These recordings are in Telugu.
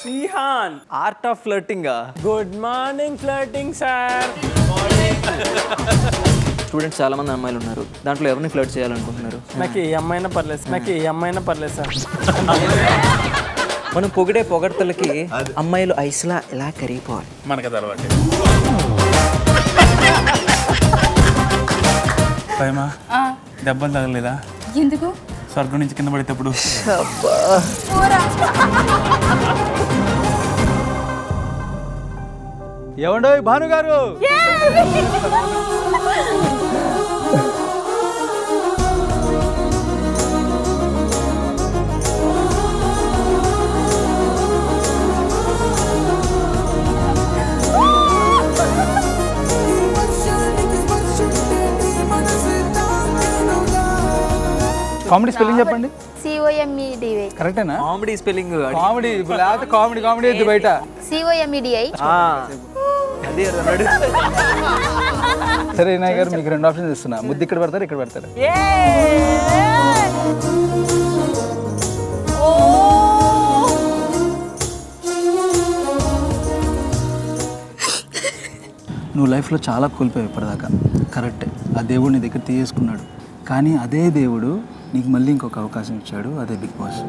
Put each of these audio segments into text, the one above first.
Shrihan art of flirting good morning flirting sir students చాలా మంది అమ్మాయిలు ఉన్నారు దాంట్లో ఎవరిని ఫ్లర్ట్ చేయాలనుకుంటున్నారు నాకు ఏ అమ్మాయినా పర్లేదు నాకు ఏ అమ్మాయినా పర్లేదు సార్ మనం పొగిడే పొగడ్తలకి అమ్మాయిలు ఐస్లా ఎలా కరిగిపోవాలి మనకు అది అలవాటు భయమా దెబ్బలు తగలేదా ఎందుకు స్వర్గం నుంచి కింద పడేటప్పుడు ఏమండో భానుగారు కామెడీ స్పెల్లింగ్ చెప్పండి సిఓఎంఈడిఐ కరెక్టేనా కామెడీ స్పెల్లింగ్ కామెడీ ఇప్పుడు లేకపోతే కామెడీ కామెడీ అయితే బయట సిఓఎంఈడిఐ అదే అన్నాడు సరే వినాయక్ గారు మీకు రెండు ఆప్షన్స్ ఇస్తున్నా ముద్దు ఇక్కడ పెడతారు ఇక్కడ పెడతారు నువ్వు లైఫ్లో చాలా కోల్పోయావు ఇప్పటిదాకా కరెక్టే ఆ దేవుడు నీ దగ్గర తీసేసుకున్నాడు కానీ అదే దేవుడు నీకు మళ్ళీ ఇంకొక అవకాశం ఇచ్చాడు అదే బిగ్ బాస్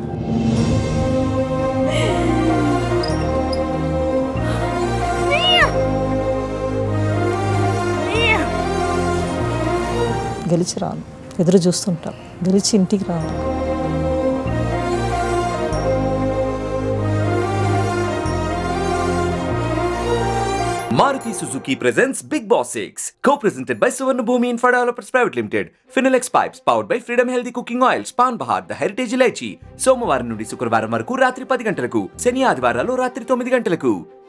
గెలిచి రాను ఎదురు చూస్తుంటాం గెలిచి ఇంటికి రావాలి Maruti Suzuki presents Big Boss 6, co-presented by Suvarna Bhumi Infra Developers Private Limited, Finilex Pipes, powered by Freedom Healthy Cooking Oils, Pan Bahar, The Heritage Ilaichi, సోమవారం నుండి శుక్రవారం వరకు రాత్రి పది గంటలకు శని ఆదివారాలు రాత్రి తొమ్మిది గంటలకు